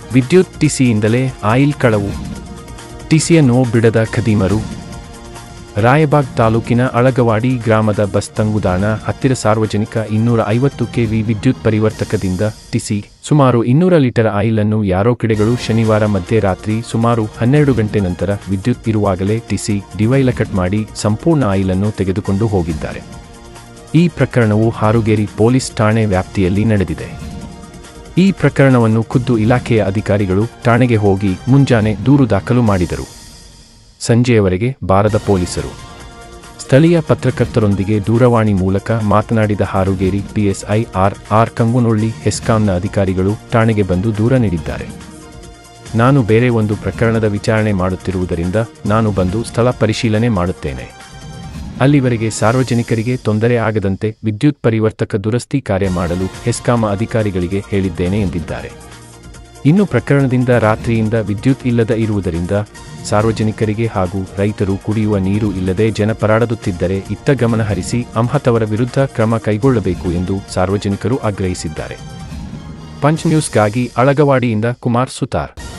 ವಿದ್ಯುತ್ ಟಿಸಿಯಿಂದಲೇ ಆಯಿಲ್ ಕಳವು ಟಿಸಿಯನ್ನು ಬಿಡದ ಖದೀಮರು ರಾಯಬಾಗ್ ತಾಲೂಕಿನ ಅಳಗವಾಡಿ ಗ್ರಾಮದ ಬಸ್ ತಂಗುದಾಣ ಹತ್ತಿರ ಸಾರ್ವಜನಿಕ ಇನ್ನೂರ ಐವತ್ತು ಕೆವಿ ವಿದ್ಯುತ್ ಪರಿವರ್ತಕದಿಂದ ಟಿಸಿ ಸುಮಾರು ಇನ್ನೂರ ಲೀಟರ್ ಆಯಿಲ್ ಅನ್ನು ಯಾರೋ ಕಿಡೆಗಳು ಶನಿವಾರ ಮಧ್ಯರಾತ್ರಿ ಸುಮಾರು ಹನ್ನೆರಡು ಗಂಟೆ ನಂತರ ವಿದ್ಯುತ್ ಇರುವಾಗಲೇ ಟಿಸಿ ಡಿವೈಲ ಕಟ್ ಮಾಡಿ ಸಂಪೂರ್ಣ ಆಯಿಲ್ ಅನ್ನು ತೆಗೆದುಕೊಂಡು ಹೋಗಿದ್ದಾರೆ ಈ ಪ್ರಕರಣವು ಹಾರುಗೇರಿ ಪೊಲೀಸ್ ಠಾಣೆ ವ್ಯಾಪ್ತಿಯಲ್ಲಿ ನಡೆದಿದೆ ಈ ಪ್ರಕರಣವನ್ನು ಖುದ್ದು ಇಲಾಖೆಯ ಅಧಿಕಾರಿಗಳು ಠಾಣೆಗೆ ಹೋಗಿ ಮುಂಜಾನೆ ದೂರು ದಾಖಲು ಮಾಡಿದರು ಸಂಜೆಯವರೆಗೆ ಬಾರದ ಪೊಲೀಸರು ಸ್ಥಳೀಯ ಪತ್ರಕರ್ತರೊಂದಿಗೆ ದೂರವಾಣಿ ಮೂಲಕ ಮಾತನಾಡಿದ Harugeri PSI R R Kangunolli ಹೆಸ್ಕಾಂನ ಅಧಿಕಾರಿಗಳು ಠಾಣೆಗೆ ಬಂದು ದೂರ ನೀಡಿದ್ದಾರೆ ನಾನು ಬೇರೆ ಒಂದು ಪ್ರಕರಣದ ವಿಚಾರಣೆ ಮಾಡುತ್ತಿರುವುದರಿಂದ ನಾನು ಬಂದು ಸ್ಥಳ ಪರಿಶೀಲನೆ ಮಾಡುತ್ತೇನೆ ಅಲ್ಲಿವರೆಗೆ ಸಾರ್ವಜನಿಕರಿಗೆ ತೊಂದರೆ ಆಗದಂತೆ ವಿದ್ಯುತ್ ಪರಿವರ್ತಕ ದುರಸ್ತಿ ಕಾರ್ಯ ಮಾಡಲು ಹೆಸ್ಕಾಂ ಅಧಿಕಾರಿಗಳಿಗೆ ಹೇಳಿದ್ದೇನೆ ಎಂದಿದ್ದಾರೆ ಇನ್ನು ಪ್ರಕರಣದಿಂದ ರಾತ್ರಿಯಿಂದ ವಿದ್ಯುತ್ ಇಲ್ಲದ ಇರುವುದರಿಂದ ಸಾರ್ವಜನಿಕರಿಗೆ ಹಾಗೂ ರೈತರು ಕುಡಿಯುವ ನೀರು ಇಲ್ಲದೆ ಜನಪರಾಡುತ್ತಿದ್ದರೆ ಇತ್ತ ಗಮನ ಹರಿಸಿ ಅಂಹತವರ ವಿರುದ್ಧ ಕ್ರಮ ಕೈಗೊಳ್ಳಬೇಕು ಎಂದು ಸಾರ್ವಜನಿಕರು ಆಗ್ರಹಿಸಿದ್ದಾರೆ ಪಂಚ್ ನ್ಯೂಸ್ಗಾಗಿ ಅಳಗವಾಡಿಯಿಂದ ಕುಮಾರ್ ಸುತಾರ್